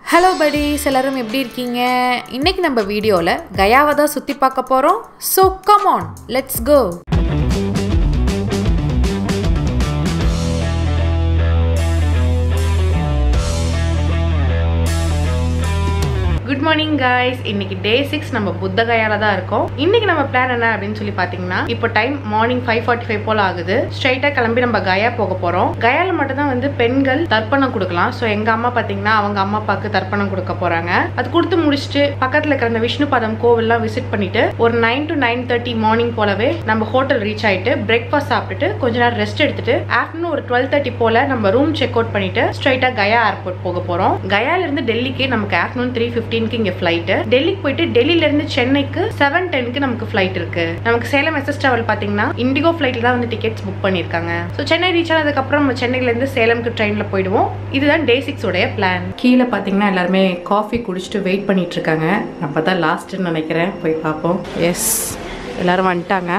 hello buddies எல்லாரும் எப்படி இருக்கீங்க இன்னைக்கு நம்ம வீடியோவில் கயாவை தான் சுற்றி பார்க்க போகிறோம் so come on let's go good morning guys இன்னைக்கு டே சிக்ஸ் நம்ம புத்த கயால தான் இருக்கோம் இன்னைக்கு நம்ம பிளான் என்ன அப்படின்னு சொல்லி பாத்தீங்கன்னா இப்போ time morning five forty five போல ஆகுது ஸ்ட்ரைட்டா கிளம்பி நம்ம கயா போக போறோம் கயால மட்டும் தான் வந்து பெண்கள் தர்ப்பணம் கொடுக்கலாம் ஸோ எங்க அம்மா பாத்தீங்கன்னா அவங்க அம்மா அப்பாவுக்கு தர்ப்பணம் கொடுக்க போறாங்க அது கொடுத்து முடிச்சுட்டு பக்கத்துல இருக்கிற அந்த விஷ்ணு பாதம் கோவில்லாம் விசிட் பண்ணிட்டு ஒரு nine to nine thirty morning போலவே நம்ம ஹோட்டல் ரீச் ஆயிட்டு பிரேக்ஃபாஸ்ட் சாப்பிட்டுட்டு கொஞ்ச நேரம் ரெஸ்ட் எடுத்துட்டு ஆஃப்டர்நூன் ஒரு டுவெல் தேர்ட்டி போல நம்ம ரூம் செக் அவுட் பண்ணிட்டு ஸ்ட்ரைட்டா கயா ஏர்போர்ட் போக போறோம் கயால இருந்து டெல்லிக்கு நமக்கு ஆஃப்டர்நூன் த்ரீ ஃபிஃப்டீனுக்கு இங்க ஃபிளைட் டெல்லிக்கு போயிட்டு டெல்லில இருந்து சென்னைக்கு செவன் டென்க்கு நமக்கு ஃபிளைட் இருக்கு நமக்கு சேலம் எஸ்எஸ் டிராவல் பாத்தீங்கன்னா இண்டிகோ ஃபிளைட்ல தான் வந்து டிக்கெட்ஸ் புக் பண்ணிருக்காங்க ஸோ சென்னை ரீச் ஆனதுக்கு அப்புறம் நம்ம சென்னையில இருந்து சேலம்க்கு ட்ரெயின்ல போயிடுவோம் இதுதான் டே சிக்ஸ் உடைய பிளான் கீழே பாத்தீங்கன்னா எல்லாருமே காஃபி குடிச்சிட்டு வெயிட் பண்ணிட்டு இருக்காங்க நம்ம தான் லாஸ்ட்னு நினைக்கிறேன் போய் பார்ப்போம் எஸ் எல்லாரும் வந்துட்டாங்க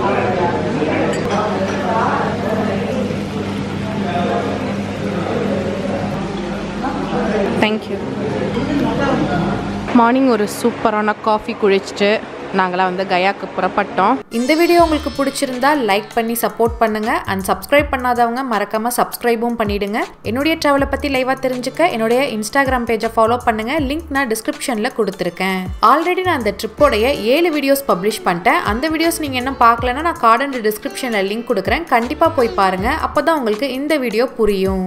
தேங்க்யூ மார்னிங் ஒரு சூப்பரான காஃபி குடிச்சிட்டு நாங்களாம் வந்து கயாக்கு புறப்பட்டோம் இந்த வீடியோ உங்களுக்கு பிடிச்சிருந்தா லைக் பண்ணி சப்போர்ட் பண்ணுங்க அண்ட் சப்ஸ்கிரைப் பண்ணாதவங்க மறக்காம சப்ஸ்கிரைபும் பண்ணிடுங்க என்னுடைய ட்ராவலை பத்தி லைவா தெரிஞ்சுக்க என்னுடைய இன்ஸ்டாகிராம் பேஜை ஃபாலோ பண்ணுங்க லிங்க் நான் டிஸ்கிரிப்ஷன்ல கொடுத்துருக்கேன் ஆல்ரெடி நான் அந்த ட்ரிப்போடைய ஏழு வீடியோஸ் பப்ளிஷ் பண்ணிட்டேன் அந்த வீடியோஸ் நீங்க என்ன பார்க்கலன்னா நான் கார்டு அண்ட் டிஸ்கிரிப்ஷன்ல லிங்க் கொடுக்குறேன் கண்டிப்பா போய் பாருங்க அப்பதான் உங்களுக்கு இந்த வீடியோ புரியும்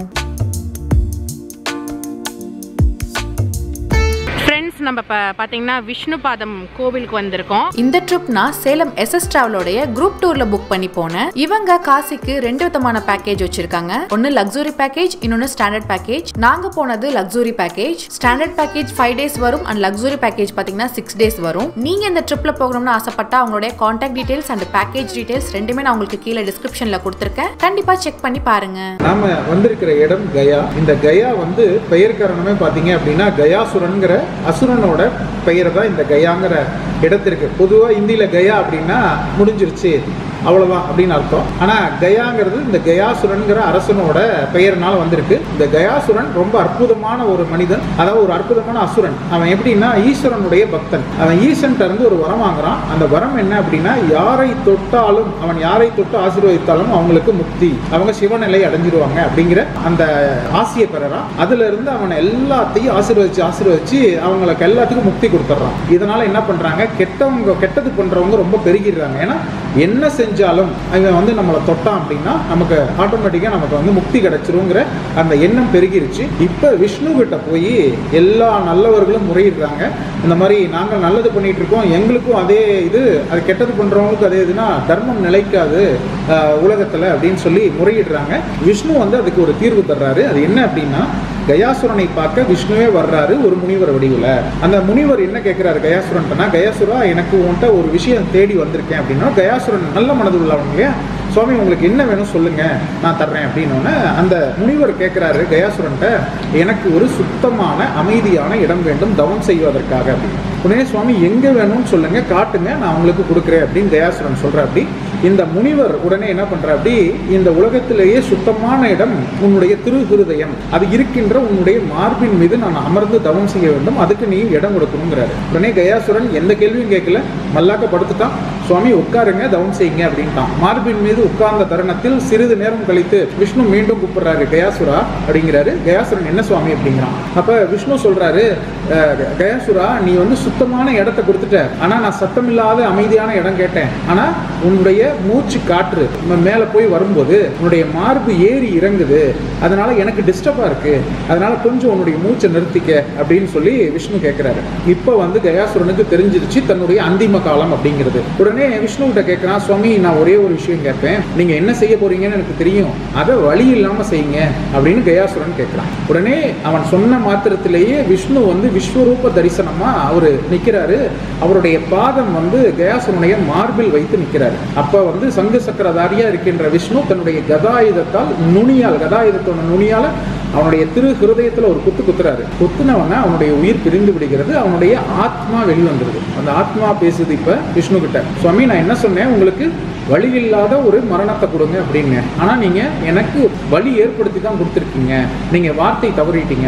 ஃப்ரெண்ட்ஸ் நம்ம இப்போ பார்த்தீங்கன்னா விஷ்ணு பாதம் கோவிலுக்கு வந்திருக்கோம் இந்த ட்ரிப் நான் சேலம் எஸ்எஸ் டிராவலோடைய குரூப் டூர்ல புக் பண்ணி போனேன் இவங்க காசிக்கு ரெண்டு விதமான பேக்கேஜ் வச்சிருக்காங்க ஒன்னு லக்ஸுரி பேக்கேஜ் இன்னொன்னு ஸ்டாண்டர்ட் பேக்கேஜ் நாங்க போனது luxury package standard package five days வரும் அண்ட் லக்ஸுரி பேக்கேஜ் பார்த்தீங்கன்னா சிக்ஸ் டேஸ் வரும் நீங்க இந்த ட்ரிப்ல போகணும்னு ஆசைப்பட்டா அவங்களுடைய contact details and package details ரெண்டுமே நான் உங்களுக்கு கீழே டிஸ்கிரிப்ஷன்ல கொடுத்துருக்கேன் கண்டிப்பா செக் பண்ணி பாருங்க நாம வந்திருக்கிற இடம் கயா இந்த கயா வந்து பெயர் காரணமே பார்த்தீங்க அப்படின்னா கயாசுரன்கிற அசுரனோட பெயர் தான் இந்த கயாங்கிற இடத்திற்கு பொதுவாக இந்தியில கயா அப்படின்னா முடிஞ்சிருச்சு அவ்வளவுதான் அப்படின்னு அர்த்தம் ஆனா கயாங்கிறது இந்த கயாசுரன்கிற அரசனோட பெயர்னால வந்திருக்கு இந்த கயாசுரன் ரொம்ப அற்புதமான ஒரு மனிதன் அதாவது ஒரு அற்புதமான அசுரன் அவன் எப்படின்னா ஈஸ்வரனுடைய பக்தன் அவன் ஈசன்ட்ட இருந்து ஒரு வரம் வாங்குறான் அந்த வரம் என்ன அப்படின்னா யாரை தொட்டாலும் அவன் யாரை தொட்டு ஆசீர்வதித்தாலும் அவங்களுக்கு முக்தி அவங்க சிவநிலை அடைஞ்சிருவாங்க அப்படிங்கிற அந்த ஆசிய பெறறான் அதுல இருந்து அவனை எல்லாத்தையும் ஆசீர்வதிச்சு ஆசீர்வதிச்சு அவங்களுக்கு எல்லாத்துக்கும் முக்தி கொடுத்துட்றான் இதனால என்ன பண்றாங்க கெட்டவங்க கெட்டது பண்றவங்க ரொம்ப பெருகிடுறாங்க ஏன்னா என்ன செஞ்சாலும் அவன் வந்து நம்மளை தொட்டான் அப்படின்னா நமக்கு ஆட்டோமேட்டிக்காக நமக்கு வந்து முக்தி கிடைச்சிருங்கிற அந்த எண்ணம் பெருகிருச்சு இப்போ விஷ்ணு கிட்ட போய் எல்லா நல்லவர்களும் முறையிடுறாங்க இந்த மாதிரி நாங்கள் நல்லது பண்ணிட்டு இருக்கோம் எங்களுக்கும் அதே இது அது கெட்டது பண்றவங்களுக்கு அதே இதுனா தர்மம் நிலைக்காது ஆஹ், உலகத்துல அப்படின்னு சொல்லி முறையிடுறாங்க விஷ்ணு வந்து அதுக்கு ஒரு தீர்வு தர்றாரு அது என்ன அப்படின்னா கயாசுரனை பார்க்க விஷ்ணுவே வர்றாரு ஒரு முனிவர் வடிவில் அந்த முனிவர் என்ன கேட்கிறாரு கயாசுரன்ட்டனா கயாசுரா எனக்கு உன்கிட்ட ஒரு விஷயம் தேடி வந்திருக்கேன் அப்படின்னா கயாசுரன் நல்ல மனது உள்ளவங்க இல்லையா சுவாமி உங்களுக்கு என்ன வேணும் சொல்லுங்க நான் தர்றேன் அப்படின்னோடனே அந்த முனிவர் கேட்குறாரு கயாசுரன்ட்ட எனக்கு ஒரு சுத்தமான அமைதியான இடம் வேண்டும் தவம் செய்வதற்காக அப்படின்னு உடனே சுவாமி எங்க வேணும்னு சொல்லுங்க காட்டுங்க நான் உங்களுக்கு கொடுக்குறேன் அப்படின்னு கயாசுரன் சொல்ற அப்படி இந்த முனிவர் உடனே என்ன பண்ற அப்படி இந்த உலகத்திலேயே சுத்தமான இடம் உன்னுடைய திருஹிருதயம் அது இருக்கின்ற உன்னுடைய மார்பின் மீது நான் அமர்ந்து தவம் செய்ய வேண்டும் அதுக்கு நீ இடம் கொடுக்கணுங்கிறாரு உடனே கயாசுரன் எந்த கேள்வியும் கேட்கல மல்லாக்க படுத்துட்டான் சுவாமி உட்காருங்க தவம் செய்யுங்க அப்படின்ட்டான் மார்பின் மீது உட்கார்ந்த தருணத்தில் சிறிது நேரம் கழித்து விஷ்ணு மீண்டும் கூப்பிடுறாரு கயாசுரா அப்படிங்கிறாரு கயாசுரன் என்ன சுவாமி அப்படிங்கிறான் அப்ப விஷ்ணு சொல்றாரு "அஹ், கயாசுரா நீ வந்து சுத்தமான இடத்த கொடுத்துட்ட ஆனா நான் சத்தமில்லாத அமைதியான இடம் கேட்டேன் ஆனா உன்னுடைய மூச்சு காற்று ம- மேல போய் வரும்போது உன்னுடைய மார்பு ஏறி இறங்குது அதனால எனக்கு டிஸ்டர்பா இருக்கு அதனால கொஞ்சம் உன்னுடைய மூச்சை நிறுத்திக்க அப்படின்னு சொல்லி விஷ்ணு கேட்கிறாரு இப்ப வந்து கயாசுரனுக்கு தெரிஞ்சிருச்சு தன்னுடைய அந்திம காலம் அப்படிங்கிறது உடனே விஷ்ணு கிட்ட கேட்கிறான் சுவாமி நான் ஒரே ஒரு விஷயம் கேட்பேன் நீங்க என்ன செய்ய போறீங்கன்னு எனக்கு தெரியும் அதை வழி இல்லாம செய்யுங்க அப்படின்னு கயாசுரன் கேட்கிறான் உடனே அவன் சொன்ன மாத்திரத்திலேயே விஷ்ணு வந்து விஸ்வரூப தரிசனமா அவரு நிக்கிறாரு அவருடைய பாதம் வந்து கயாசுரனுடைய மார்பில் வைத்து நிக்கிறாரு அப்ப வந்து சங்கு சக்கரதாரியா இருக்கின்ற விஷ்ணு தன்னுடைய கதாயுதத்தால் நுனியால் கதாயுதத்தோட நுனியால அவனுடைய திரு ஹிருதயத்துல ஒரு குத்து குத்துறாரு குத்துனவன அவனுடைய உயிர் பிரிந்து விடுகிறது அவனுடைய ஆத்மா வெளிவந்துருது அந்த ஆத்மா பேசுது இப்ப விஷ்ணு கிட்ட சுவாமி நான் என்ன சொன்னேன் உங்களுக்கு வழி இல்லாத ஒரு மரணத்தை கொடுங்க அப்படின்னு ஆனா நீங்க எனக்கு வழி ஏற்படுத்தி தான் கொடுத்துருக்கீங்க நீங்க வார்த்தை தவறிட்டீங்க அப்படின்னு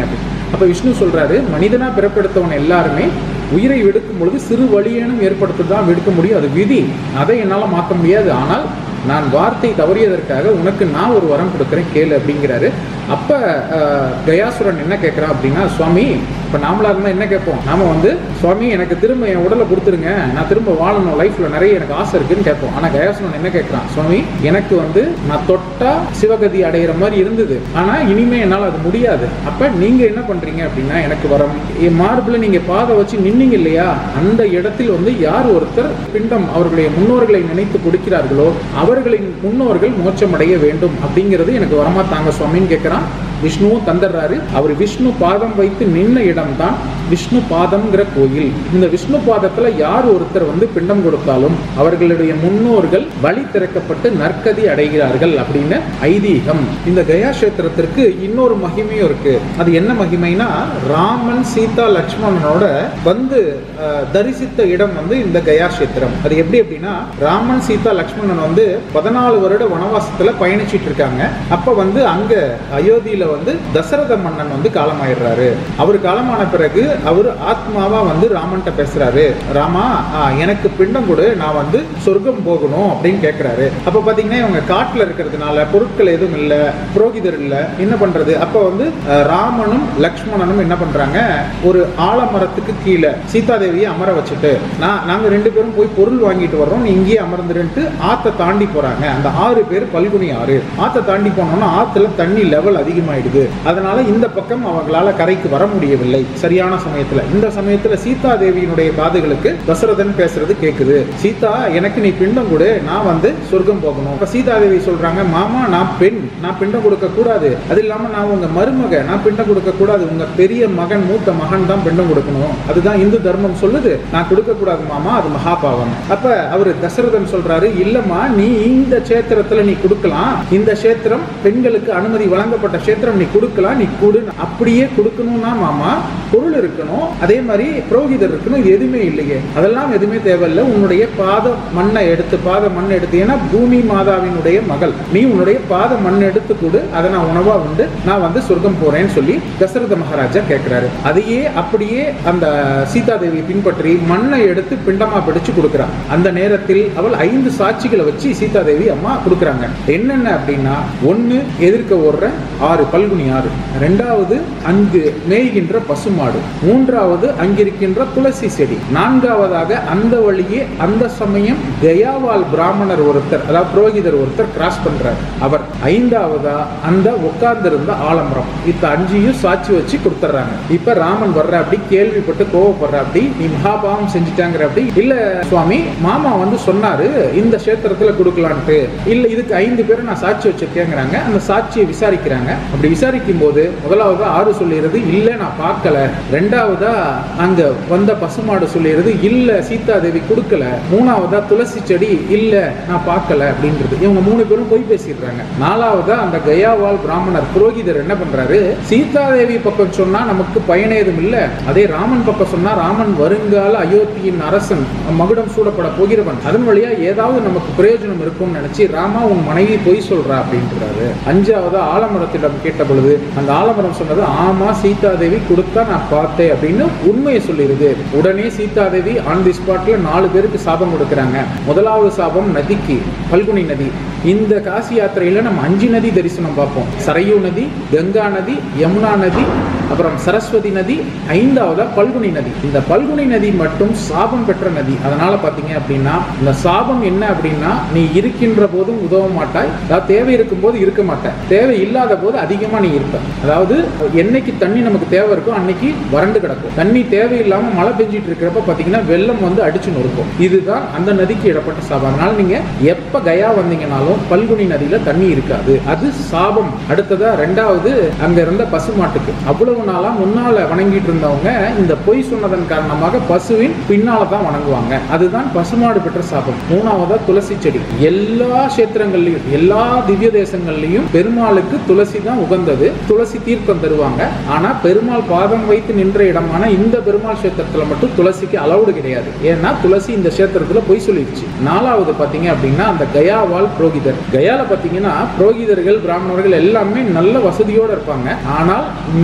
அப்ப விஷ்ணு சொல்றாரு மனிதனா பிறப்பெடுத்தவன் எல்லாருமே உயிரை எடுக்கும் பொழுது சிறு வழியேனும் ஏற்படுத்தி தான் எடுக்க முடியும் அது விதி அதை என்னால் மாற்ற முடியாது ஆனால் நான் வார்த்தை தவறியதற்காக உனக்கு நான் ஒரு வரம் கொடுக்குறேன் கேளு அப்படிங்கிறாரு அப்ப அஹ், கயாசுரன் என்ன கேட்குறான் அப்படின்னா சுவாமி இப்போ நாமளா இருந்தால் என்ன கேட்போம் நாம வந்து சுவாமி எனக்கு திரும்ப என் உடலை கொடுத்துருங்க நான் திரும்ப வாழணும் லைஃப்ல நிறைய எனக்கு ஆசை இருக்குன்னு கேட்போம் ஆனா கயாசுரன் என்ன கேட்குறான் சுவாமி எனக்கு வந்து நான் தொட்டா சிவகதி அடையிற மாதிரி இருந்தது ஆனா இனிமே என்னால் அது முடியாது அப்ப நீங்க என்ன பண்றீங்க அப்படின்னா எனக்கு வரம் என் மார்பில் நீங்க பாதை வச்சு நின்னீங்க இல்லையா அந்த இடத்தில் வந்து யார் ஒருத்தர் பிண்டம் அவர்களுடைய முன்னோர்களை நினைத்து கொடுக்கிறார்களோ அவர்களின் முன்னோர்கள் மோட்சமடைய வேண்டும் அப்படிங்கிறது எனக்கு வரமா தாங்க சுவாமின்னு கேட்குறான் விஷ்ணுவும் தந்துடுறாரு அவர் விஷ்ணு பாதம் வைத்து நின்ன இடம்தான் விஷ்ணு பாதம்ங்கிற கோயில் இந்த விஷ்ணு பாதத்துல யார் ஒருத்தர் வந்து பிண்டம் கொடுத்தாலும் அவர்களுடைய முன்னோர்கள் வழி திறக்கப்பட்டு நற்கதி அடைகிறார்கள் அப்படின்னு ஐதீகம் இந்த கயா கஷேத்திரத்திற்கு இன்னொரு மகிமையும் இருக்கு அது என்ன மகிமைனா ராமன் சீதா லக்ஷ்மணனோட வந்து அஹ், தரிசித்த இடம் வந்து இந்த கயா கஷேத்திரம் அது எப்படி அப்படின்னா ராமன் சீதா லக்ஷ்மணன் வந்து பதினாலு வருட வனவாசத்துல பயணிச்சிட்டு இருக்காங்க அப்ப வந்து அங்க அயோத்தியில வந்து தசரத மன்னன் வந்து காலமாயிடுறாரு அவர் காலமான பிறகு அவர் ஆத்மாவா வந்து ராமன்கிட்ட பேசுறாரு ராமா ஆ, எனக்கு பிண்டம் கொடு நான் வந்து சொர்க்கம் போகணும் அப்படின்னு கேட்கிறாரு அப்ப பாத்தீங்கன்னா இவங்க காட்டுல இருக்கிறதுனால பொருட்கள் எதுவும் இல்ல புரோகிதர் இல்ல என்ன பண்றது அப்ப வந்து அஹ், ராமனும் லக்ஷ்மணனும் என்ன பண்றாங்க ஒரு ஆலமரத்துக்கு கீழே சீதாதேவியை அமர வச்சுட்டு நான் நாங்க ரெண்டு பேரும் போய் பொருள் வாங்கிட்டு வர்றோம் நீ இங்கேயே அமர்ந்துருன்ட்டு ஆத்தை தாண்டி போறாங்க அந்த ஆறு பேர் பல்குனி ஆறு ஆத்தை தாண்டி போனோம்னா ஆத்துல தண்ணி லெவல் அதிகமாயிடுது அதனால இந்த பக்கம் அவங்களால கரைக்கு வர முடியவில்லை சரியான சமயத்துல இந்த சமயத்துல சீதா தேவியினுடைய காதுகளுக்கு தசரதன் பேசுறது கேக்குது சீதா எனக்கு நீ பிண்டம் கொடு நான் வந்து சொர்க்கம் போகணும் அப்ப சீதா தேவி சொல்றாங்க மாமா நான் பெண் நான் பிண்டம் கொடுக்க கூடாது அது இல்லாம நான் உங்க மருமக நான் பிண்டம் கொடுக்க கூடாது உங்க பெரிய மகன் மூத்த மகன் தான் பிண்டம் கொடுக்கணும் அதுதான் இந்து தர்மம் சொல்லுது நான் கொடுக்க கூடாது மாமா அது மகாபாவம் அப்ப அவரு தசரதன் சொல்றாரு இல்லம்மா நீ இந்த கஷேத்திரத்துல நீ கொடுக்கலாம் இந்த கஷேத்திரம் பெண்களுக்கு அனுமதி வழங்கப்பட்ட கஷேத்திரம் நீ கொடுக்கலாம் நீ கொடு அப்படியே கொடுக்கணும்னா மாமா பொருள் இருக்கணும் அதே மாதிரி புரோகிதர் இருக்கணும் இது எதுவுமே இல்லையே அதெல்லாம் எதுவுமே தேவையில்லை உன்னுடைய பாத மண்ணை எடுத்து பாத மண் எடுத்து ஏன்னா பூமி மாதாவினுடைய மகள் நீ உன்னுடைய பாத மண் எடுத்து கொடு அதை நான் உணவா உண்டு நான் வந்து சொர்க்கம் போறேன்னு சொல்லி தசரத மகாராஜா கேட்கிறாரு அதையே அப்படியே அந்த சீதாதேவியை பின்பற்றி மண்ணை எடுத்து பிண்டமா பிடிச்சு கொடுக்குறான் அந்த நேரத்தில் அவள் ஐந்து சாட்சிகளை வச்சு சீதாதேவி அம்மா கொடுக்குறாங்க என்னென்ன அப்படின்னா ஒன்னு எதிர்க்க ஓடுற ஆறு பல்குனி ஆறு ரெண்டாவது அங்கு மேய்கின்ற பசுமாடு மூன்றாவது அங்கிருக்கின்ற துளசி செடி நான்காவதாக அந்த வழியே அந்த சமயம் கயாவால் பிராமணர் ஒருத்தர் அதாவது புரோகிதர் ஒருத்தர் கிராஸ் பண்றார் அவர் ஐந்தாவதா அந்த உட்கார்ந்திருந்த ஆலமரம் இத்த அஞ்சையும் சாட்சி வச்சு கொடுத்துட்றாங்க இப்ப ராமன் வர்ற அப்படி கேள்விப்பட்டு கோவப்படுற அப்படி நீ மகாபாவம் செஞ்சுட்டாங்கிற அப்படி இல்ல சுவாமி மாமா வந்து சொன்னாரு இந்த கஷேத்திரத்துல கொடுக்கலான்ட்டு இல்ல இதுக்கு ஐந்து பேரும் நான் சாட்சி வச்சிருக்கேங்கிறாங்க அந்த சாட்சியை விசாரிக்கிறாங்க அப்படி விசாரிக்கும் போது முதலாவது ஆறு சொல்லிடுறது இல்ல நான் பார்க்கல ரெண்டாவதா அங்க வந்த பசுமாடு சொல்லிடுறது இல்ல சீதா தேவி கொடுக்கல மூணாவதா துளசி செடி இல்ல நான் பார்க்கல அப்படின்றது இவங்க மூணு பேரும் போய் பேசிடுறாங்க நாலாவதா அந்த கயாவால் பிராமணர் புரோகிதர் என்ன பண்றாரு சீதா தேவி பக்கம் சொன்னா நமக்கு பயனேதும் இல்ல அதே ராமன் பக்கம் சொன்னா ராமன் வருங்கால அயோத்தியின் அரசன் மகுடம் சூடப்பட போகிறவன் அதன் வழியா ஏதாவது நமக்கு பிரயோஜனம் இருக்கும்னு நினைச்சு ராமா உன் மனைவி பொய் சொல்றா அப்படின்றாரு அஞ்சாவது ஆலமரத்திடம் கேட்ட பொழுது அந்த ஆலமரம் சொன்னது ஆமா சீதாதேவி கொடுத்தா நான் பார்த்தேன் அப்படின்னு உண்மையை சொல்லிடுது உடனே சீதாதேவி ஆன் தி ஸ்பாட்ல நாலு பேருக்கு சாபம் கொடுக்குறாங்க முதலாவது சாபம் நதிக்கு பல்குனி நதி இந்த காசி யாத்திரையில நம்ம அஞ்சு நதி தரிசனம் பார்ப்போம் சரையு நதி கங்கா நதி யமுனா நதி அப்புறம் சரஸ்வதி நதி ஐந்தாவதா பல்குனி நதி இந்த பல்குனி நதி மட்டும் சாபம் பெற்ற நதி அதனால பாத்தீங்க அப்படின்னா இந்த சாபம் என்ன அப்படின்னா நீ இருக்கின்ற போதும் உதவ மாட்டாய் அதாவது தேவை இருக்கும் போது இருக்க மாட்டாய் தேவை இல்லாத போது அதிகமா நீ இருப்ப அதாவது என்னைக்கு தண்ணி நமக்கு தேவை இருக்கோ அன்னைக்கு வறண்டு கிடக்கும் தண்ணி தேவையில்லாம மழை பெஞ்சிட்டு இருக்கிறப்ப பாத்தீங்கன்னா வெள்ளம் வந்து அடிச்சு நொறுக்கும் இதுதான் அந்த நதிக்கு இடப்பட்ட சாபம் அதனால நீங்க எப்ப கயா வந்தீங்கனாலும் பல்குனி நதியில தண்ணி இருக்காது அது சாபம் அடுத்ததா ரெண்டாவது அங்க இருந்த பசுமாட்டுக்கு அவ்வளவு நாளா முன்னால வணங்கிட்டு இருந்தவங்க இந்த பொய் சொன்னதன் காரணமாக பசுவின் பின்னால தான் வணங்குவாங்க அதுதான் பசுமாடு பெற்ற சாபம் மூணாவதா துளசி செடி எல்லா கஷேத்திரங்கள்லயும் எல்லா திவ்ய தேசங்கள்லயும் பெருமாளுக்கு துளசி தான் உகந்தது துளசி தீர்த்தம் தருவாங்க ஆனா பெருமாள் பாதம் வைத்து நின்ற இடமான இந்த பெருமாள் கஷேத்திரத்துல மட்டும் துளசிக்கு அலவுடு கிடையாது ஏன்னா துளசி இந்த கஷேத்திரத்துல பொய் சொல்லிடுச்சு நாலாவது பாத்தீங்க அப்படின்னா அந்த கயாவால் புரோகிதர் கயால பாத்தீங்கன்னா புரோகிதர்கள் பிராமணர்கள் எல்லாமே நல்ல வசதியோட இருப்பாங்க ஆனால் நித்த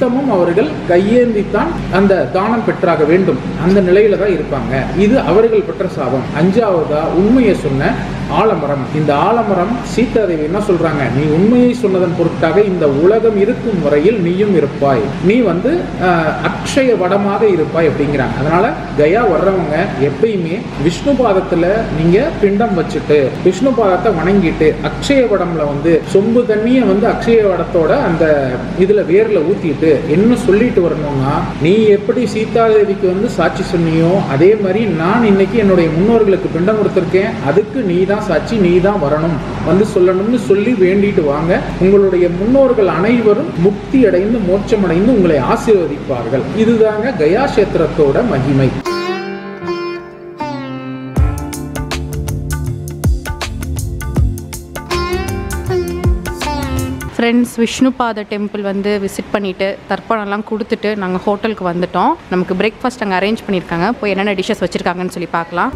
நித்தமும் அவர்கள் கையேந்தித்தான் அந்த தானம் பெற்றாக வேண்டும் அந்த நிலையில தான் இருப்பாங்க இது அவர்கள் பெற்ற சாபம் அஞ்சாவதா உண்மையை சொன்ன ஆலமரம் இந்த ஆலமரம் சீதாதேவி என்ன சொல்றாங்க நீ உண்மையை சொன்னதன் பொருட்டாக இந்த உலகம் இருக்கும் வரையில் நீயும் இருப்பாய் நீ வந்து ஆஹ், அக்ஷய வடமாக இருப்பாய் அப்படிங்கிறாங்க அதனால கயா வர்றவங்க எப்பயுமே விஷ்ணு பாதத்துல நீங்க பிண்டம் வச்சுட்டு விஷ்ணு பாதத்தை வணங்கிட்டு அக்ஷய வடம்ல வந்து சொம்பு தண்ணியை வந்து அக்ஷய வடத்தோட அந்த இதுல வேர்ல ஊத்திட்டு என்ன சொல்லிட்டு வரணும்னா நீ எப்படி சீதாதேவிக்கு வந்து சாட்சி சொன்னியோ அதே மாதிரி நான் இன்னைக்கு என்னுடைய முன்னோர்களுக்கு பிண்டம் கொடுத்திருக்கேன் அதுக்கு நீ தான் சாட்சி நீ தான் வரணும் வந்து சொல்லணும்னு சொல்லி வேண்டிட்டு வாங்க உங்களுடைய முன்னோர்கள் அனைவரும் முக்தி அடைந்து மோட்சம் அடைந்து உங்களை ஆசீர்வதிப்பார்கள் இதுதாங்க கயா கஷேத்திரத்தோட மகிமை ஃப்ரெண்ட்ஸ் விஷ்ணுபாத டெம்பிள் வந்து விசிட் பண்ணிவிட்டு தர்ப்பணம்லாம் கொடுத்துட்டு நாங்கள் ஹோட்டலுக்கு வந்துட்டோம் நமக்கு பிரேக்ஃபாஸ்ட் அங்கே அரேஞ்ச் பண்ணியிருக்காங்க போய் என்னென்ன டிஷ்ஷஸ் வச்சுருக்காங்கன்னு சொல்லி பார்க்கலாம்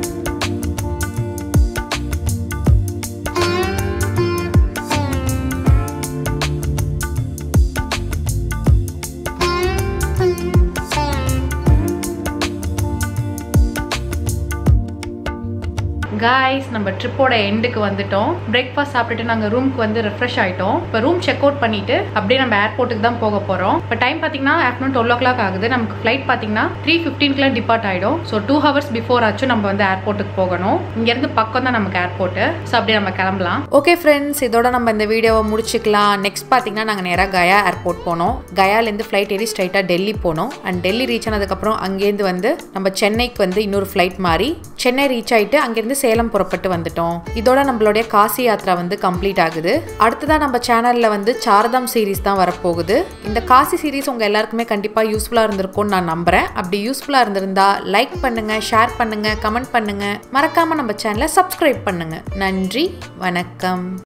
காய்ஸ் நம்ம ட்ரிப்போட எண்டுக்கு வந்துட்டோம் பிரேக்ஃபாஸ்ட் சாப்பிட்டுட்டு நாங்கள் ரூமுக்கு வந்து ரெஃப்ரெஷ் ஆகிட்டோம் இப்போ ரூம் செக் அவுட் பண்ணிட்டு அப்படியே நம்ம ஏர்போர்ட்டுக்கு தான் போக போகிறோம் இப்போ டைம் பார்த்தீங்கன்னா ஆஃப்டர்நூன் டுவெல் ஓ கிளாக் ஆகுது நமக்கு ஃப்ளைட் பார்த்தீங்கன்னா த்ரீ ஃபிஃப்டீன்க்குலாம் டிபார்ட் ஆகிடும் ஸோ டூ ஹவர்ஸ் பிஃபோர் ஆச்சும் நம்ம வந்து ஏர்போர்ட்டுக்கு போகணும் இங்கேருந்து பக்கம் தான் நமக்கு ஏர்போர்ட்டு ஸோ அப்படியே நம்ம கிளம்பலாம் ஓகே ஃப்ரெண்ட்ஸ் இதோட நம்ம இந்த வீடியோவை முடிச்சுக்கலாம் நெக்ஸ்ட் பார்த்தீங்கன்னா நாங்கள் நேராக கயா ஏர்போர்ட் போனோம் கயாலேருந்து ஃப்ளைட் ஏறி ஸ்ட்ரைட்டாக டெல்லி போனோம் அண்ட் டெல்லி ரீச் ஆனதுக்கப்புறம் அங்கேருந்து வந்து நம்ம சென்னைக்கு வந்து இன்னொரு ஃப்ளைட் மாறி சென்னை ரீச் ஆகிட்டு அங்கேருந்து சேலம் புறப்பட்டு வந்துட்டோம் இதோட நம்மளுடைய காசி யாத்ரா வந்து கம்ப்ளீட் ஆகுது அடுத்ததாக நம்ம சேனலில் வந்து சாரதாம் சீரீஸ் தான் வரப்போகுது இந்த காசி சீரீஸ் உங்கள் எல்லாருக்குமே கண்டிப்பாக யூஸ்ஃபுல்லாக இருந்திருக்கும்னு நான் நம்புகிறேன் அப்படி யூஸ்ஃபுல்லாக இருந்திருந்தா லைக் பண்ணுங்கள் ஷேர் பண்ணுங்கள் கமெண்ட் பண்ணுங்கள் மறக்காமல் நம்ம சேனலை சப்ஸ்கிரைப் பண்ணுங்கள் நன்றி வணக்கம்